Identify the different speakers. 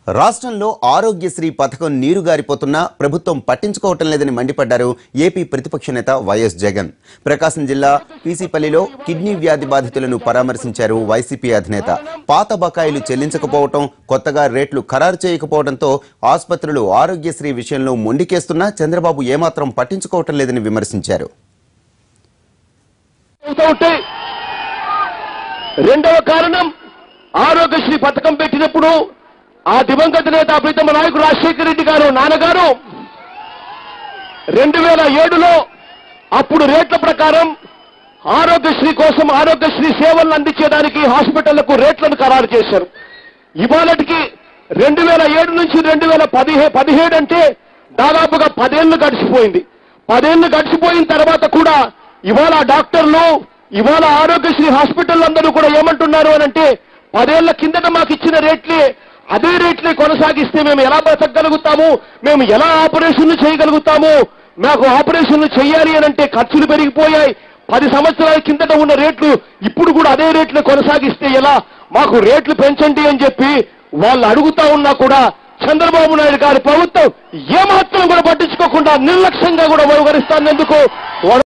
Speaker 1: రాష్ట్రంలో ఆరోగ్యశ్రీ పథకం నీరుగారిపోతున్నా ప్రభుత్వం పట్టించుకోవటం లేదని మండిపడ్డారు ఏపీ ప్రతిపక్ష నేత వైఎస్ జగన్ ప్రకాశం జిల్లా పీసీపల్లిలో కిడ్నీ వ్యాధి బాధితులను పరామర్శించారు వైసీపీ అధినేత పాత బకాయిలు చెల్లించకపోవటం కొత్తగా రేట్లు ఖరారు చేయకపోవడంతో ఆసుపత్రులు ఆరోగ్యశ్రీ విషయంలో మొండికేస్తున్నా చంద్రబాబు ఏమాత్రం పట్టించుకోవటం లేదని విమర్శించారు
Speaker 2: అవుతూ ఉంటాయి రెండవ కారణం ఆరోగ్యశ్రీ పథకం పెట్టినప్పుడు ఆ దివంగత నేత ప్రీతమ నాయకుడు రాజశేఖర రెడ్డి గారు నాన్నగారు రెండు వేల ఏడులో అప్పుడు రేట్ల ప్రకారం ఆరోగ్యశ్రీ కోసం ఆరోగ్యశ్రీ సేవలను అందించేదానికి హాస్పిటళ్లకు రేట్లను ఖరారు చేశారు ఇవాళకి రెండు వేల ఏడు నుంచి రెండు వేల పదిహే పదిహేడు అంటే దాదాపుగా పదేళ్లు గడిచిపోయింది పదేళ్లు గడిచిపోయిన తర్వాత కూడా ఇవాళ డాక్టర్లు ఇవాళ ఆరోగ్యశ్రీ హాస్పిటల్ అందరూ కూడా ఏమంటున్నారు అని అంటే పదేళ్ల కిందట మాకు ఇచ్చిన రేట్లే అదే రేట్లే కొనసాగిస్తే మేము ఎలా బ్రతకగలుగుతాము మేము ఎలా ఆపరేషన్లు చేయగలుగుతాము మాకు ఆపరేషన్లు చేయాలి అని అంటే ఖర్చులు పెరిగిపోయాయి పది సంవత్సరాల కిందట ఉన్న రేట్లు ఇప్పుడు కూడా అదే రేట్లు కొనసాగిస్తే ఎలా మాకు రేట్లు పెంచండి అని చెప్పి వాళ్ళు అడుగుతా ఉన్నా కూడా చంద్రబాబు నాయుడు గారి ప్రభుత్వం ఏమాత్రం కూడా పట్టించుకోకుండా నిర్లక్ష్యంగా కూడా వ్యవహరిస్తాను ఎందుకు